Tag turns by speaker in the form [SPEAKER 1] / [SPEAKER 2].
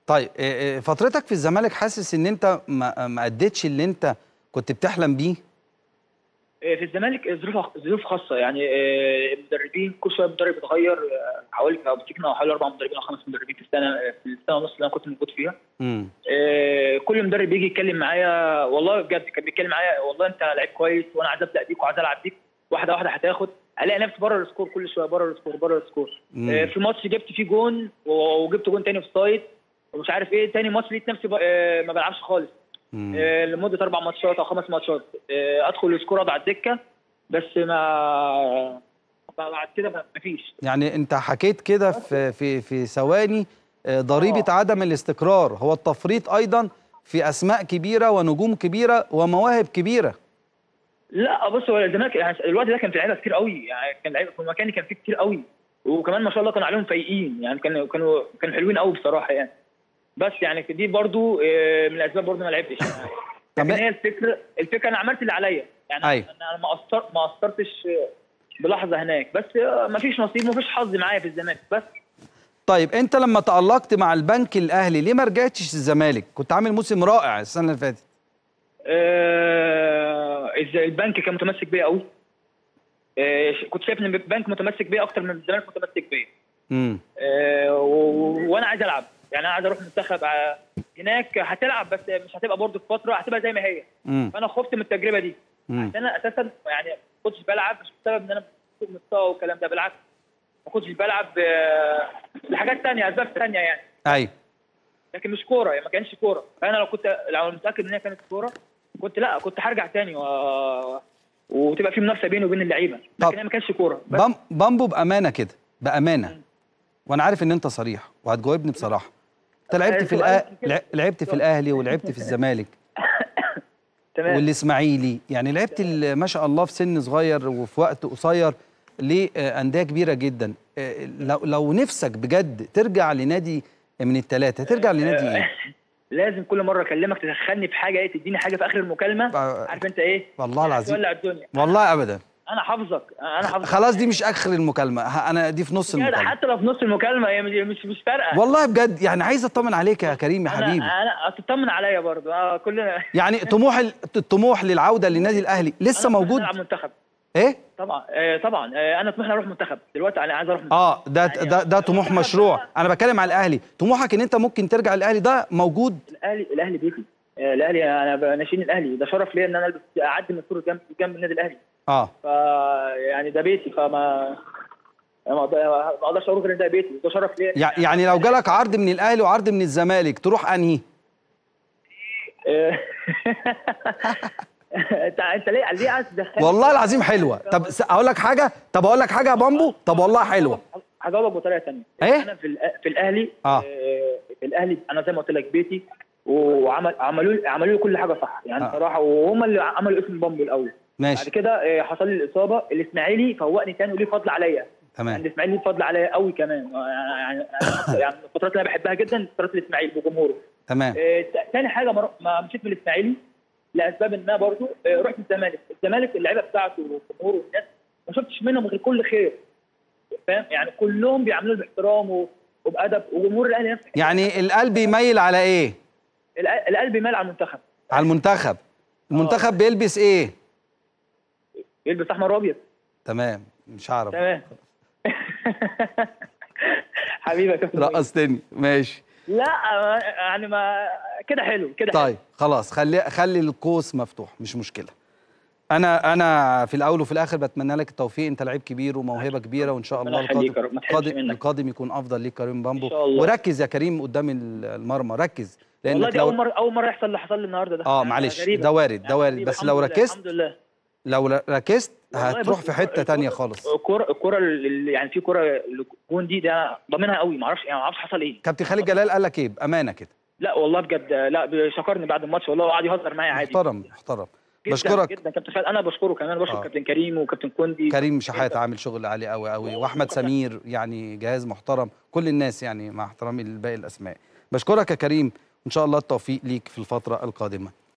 [SPEAKER 1] طيب آه، آه، فترتك في الزمالك حاسس ان انت ما ما اديتش اللي انت كنت بتحلم بيه
[SPEAKER 2] آه، في الزمالك ظروف ظروف خاصه يعني آه، المدربين كل شويه مدرب يتغير آه، حوالي مسكنا حوالي اربع مدربين او خمس مدربين في السنه في السنه ونص اللي انا كنت موجود فيها
[SPEAKER 1] امم
[SPEAKER 2] آه، كل مدرب يجي يتكلم معايا والله بجد كان بيتكلم معايا والله انت لعيب كويس وانا عايز ابدا بيك وعايز العب بيك واحده واحده هتاخد الاقي نفسي بره السكور كل شويه بره السكور بره السكور
[SPEAKER 1] مم.
[SPEAKER 2] آه، في ماتش جبت فيه جون و- وجبت جون تاني في سايد ومش عارف ايه تاني ماتش لقيت نفسي ب- آه، ما بلعبش خالص
[SPEAKER 1] مم.
[SPEAKER 2] آه، لمده اربع ماتشات او خمس ماتشات آه، ادخل السكور اقعد على الدكه بس ما بعد كده ما فيش
[SPEAKER 1] يعني انت حكيت كده في في في ثواني آه، ضريبه عدم الاستقرار هو التفريط ايضا في اسماء كبيره ونجوم كبيره ومواهب كبيره
[SPEAKER 2] لا بص هو الزمالك يعني الوقت ده كان في لعيبه كتير قوي يعني كان لعيبه في مكاني كان فيه كتير قوي وكمان ما شاء الله كان عليهم فايقين يعني كانوا كانوا كانوا حلوين قوي بصراحه يعني بس يعني دي برضو آه، من الاسباب برضو ما لعبتش يعني لكن هي الفكره الفكره انا عملت اللي عليا يعني
[SPEAKER 1] أيوة.
[SPEAKER 2] انا ما قصرت ما قصرتش آه، بلحظه هناك بس آه، ما فيش نصيب ما فيش حظ معايا في الزمالك بس
[SPEAKER 1] طيب انت لما تألقت مع البنك الاهلي ليه ما رجعتش الزمالك كنت عامل موسم رائع السنه اللي فاتت
[SPEAKER 2] آه، إز- البنك كان متمسك بيا قوي آه، كنت شايف ان البنك متمسك بيا اكتر من الزمالك متمسك بيا
[SPEAKER 1] امم
[SPEAKER 2] آه، و- وانا عايز العب يعني انا عايز اروح منتخب آه، هناك هتلعب بس مش هتبقى برضه في فتره هتبقى زي ما هي
[SPEAKER 1] امم
[SPEAKER 2] فانا خفت من التجربه دي
[SPEAKER 1] مم.
[SPEAKER 2] عشان انا اساسا يعني ما كنتش بلعب مش بسبب ان انا كنت مستوى والكلام ده بالعكس ما كنتش بلعب آه، لحاجات تانية اسباب تانية يعني
[SPEAKER 1] ايوه
[SPEAKER 2] لكن مش كوره يعني ما كانش كوره فانا لو كنت لو متاكد ان هي كانت كوره كنت لا كنت هرجع تاني و... وتبقى في منافسه بيني وبين اللعيبه
[SPEAKER 1] طب.
[SPEAKER 2] لكن هي ما كانش كوره بس
[SPEAKER 1] بام بامبو بامانه كده بامانه وانا عارف ان انت صريح وهتجاوبني بصراحه انت لعبت في
[SPEAKER 2] سؤال
[SPEAKER 1] الأ...
[SPEAKER 2] كده.
[SPEAKER 1] لع- لعبت في الاهلي ولعبت في الزمالك
[SPEAKER 2] تمام
[SPEAKER 1] والاسماعيلي يعني لعبت ال- ما شاء الله في سن صغير وفي وقت قصير لانديه كبيره جدا آه، لو لو نفسك بجد ترجع لنادي من الثلاثه ترجع لنادي ايه
[SPEAKER 2] لازم كل مره اكلمك تدخلني في حاجه ايه تديني حاجه في اخر المكالمه
[SPEAKER 1] آه،
[SPEAKER 2] عارف انت ايه
[SPEAKER 1] والله العظيم
[SPEAKER 2] تولع الدنيا
[SPEAKER 1] والله ابدا
[SPEAKER 2] انا حافظك انا حافظك
[SPEAKER 1] خلاص دي مش اخر المكالمه ه- انا دي في نص
[SPEAKER 2] كده
[SPEAKER 1] المكالمه
[SPEAKER 2] حتى لو في نص المكالمه هي مش مش, مش فارقه
[SPEAKER 1] والله بجد يعني عايز اطمن عليك يا كريم يا
[SPEAKER 2] انا
[SPEAKER 1] حبيبي
[SPEAKER 2] انا تطمن عليا برضو اه كلنا
[SPEAKER 1] يعني طموح ال- الطموح للعوده للنادي الاهلي لسه
[SPEAKER 2] أنا
[SPEAKER 1] موجود
[SPEAKER 2] العب منتخب
[SPEAKER 1] ايه
[SPEAKER 2] طبعا آه طبعا آه انا طموحي اروح منتخب دلوقتي انا عايز اروح منتخب.
[SPEAKER 1] اه ده
[SPEAKER 2] يعني
[SPEAKER 1] ده ده طموح مشروع انا بتكلم على الاهلي طموحك ان انت ممكن ترجع الاهلي ده موجود
[SPEAKER 2] الاهلي الاهلي بيتي آه، الاهلي انا ناشئين الاهلي ده شرف ليا ان انا البس اعدي من السور جنب جنب النادي الاهلي
[SPEAKER 1] اه
[SPEAKER 2] ف يعني ده بيتي فما ما أقدر- ما اقدرش اقول غير ان ده بيتي ده شرف ليا
[SPEAKER 1] يع- يعني لو جالك عرض من الاهلي وعرض من الزمالك تروح انهي
[SPEAKER 2] آه، انت انت ليه ليه عايز تدخل
[SPEAKER 1] والله العظيم حلوه طب س- اقول لك حاجه طب اقول لك حاجه يا بامبو طب والله حلوه
[SPEAKER 2] هجاوبك بطريقه ثانيه
[SPEAKER 1] إيه؟
[SPEAKER 2] انا في الأ- في الاهلي
[SPEAKER 1] آه.
[SPEAKER 2] في الاهلي انا زي ما قلت لك بيتي وعمل عملوا لي عملوا لي كل حاجه صح يعني
[SPEAKER 1] آه.
[SPEAKER 2] صراحه وهم اللي عملوا اسم بامبو الاول بعد
[SPEAKER 1] ماشي
[SPEAKER 2] كده آه، حصل لي الاصابه الاسماعيلي فوقني تاني وليه فضل عليا يعني
[SPEAKER 1] تمام
[SPEAKER 2] الاسماعيلي ليه فضل عليا قوي كمان آه، يعني يعني يعني الفترات اللي انا بحبها جدا فترات الاسماعيلي بجمهوره
[SPEAKER 1] تمام
[SPEAKER 2] آه، ت- تاني حاجه مر- ما مشيت من الاسماعيلي لاسباب ما برضو آه، رحت الزمالك الزمالك اللعيبه بتاعته والجمهور والناس ما شفتش منهم غير كل خير فاهم يعني كلهم بيعاملوا باحترام و- وبادب وجمهور الاهلي نفس الحكاية.
[SPEAKER 1] يعني القلب يميل على ايه
[SPEAKER 2] الق- القلب مال على المنتخب
[SPEAKER 1] على المنتخب المنتخب بيلبس ايه
[SPEAKER 2] يلبس احمر وابيض
[SPEAKER 1] تمام مش هعرف
[SPEAKER 2] تمام حبيبي يا كابتن
[SPEAKER 1] رقصتني ماشي
[SPEAKER 2] لا آه، يعني ما كده حلو كده حلو.
[SPEAKER 1] طيب خلاص خلي خلي القوس مفتوح مش مشكله انا انا في الاول وفي الاخر بتمنى لك التوفيق انت لعيب كبير وموهبه كبيره وان شاء الله
[SPEAKER 2] ربنا يخليك يا رب،
[SPEAKER 1] القادم
[SPEAKER 2] ما تحرمش
[SPEAKER 1] القادم,
[SPEAKER 2] منك.
[SPEAKER 1] القادم يكون افضل ليك كريم بامبو
[SPEAKER 2] إن شاء الله.
[SPEAKER 1] وركز يا كريم قدام المرمى ركز
[SPEAKER 2] والله
[SPEAKER 1] لانك
[SPEAKER 2] دي اول
[SPEAKER 1] لو
[SPEAKER 2] مره اول مره يحصل اللي حصل لي النهارده ده
[SPEAKER 1] اه
[SPEAKER 2] يعني
[SPEAKER 1] معلش
[SPEAKER 2] غريبة.
[SPEAKER 1] ده وارد ده
[SPEAKER 2] يعني
[SPEAKER 1] وارد
[SPEAKER 2] غريبة.
[SPEAKER 1] بس
[SPEAKER 2] الحمد
[SPEAKER 1] لو
[SPEAKER 2] لله،
[SPEAKER 1] ركزت
[SPEAKER 2] الحمد لله
[SPEAKER 1] لو ر- ركزت
[SPEAKER 2] والله
[SPEAKER 1] هتروح
[SPEAKER 2] بص،
[SPEAKER 1] في حته
[SPEAKER 2] الكرة-
[SPEAKER 1] تانية خالص
[SPEAKER 2] الكوره الكوره اللي يعني في كوره الجون دي ده ضامنها قوي ما اعرفش يعني ما اعرفش حصل ايه
[SPEAKER 1] كابتن خالد جلال قال لك ايه بامانه كده
[SPEAKER 2] لا والله بجد لا شكرني بعد الماتش والله وقعد يهزر معايا عادي
[SPEAKER 1] محترم محترم
[SPEAKER 2] جدا
[SPEAKER 1] بشكرك
[SPEAKER 2] جدا كابتن خالد انا بشكره كمان بشكر
[SPEAKER 1] آه.
[SPEAKER 2] كابتن كريم وكابتن كوندي
[SPEAKER 1] كريم شحات عامل شغل عالي قوي قوي واحمد سمير يعني جهاز محترم كل الناس يعني مع احترامي لباقي الاسماء بشكرك يا كريم ان شاء الله التوفيق ليك في الفتره القادمه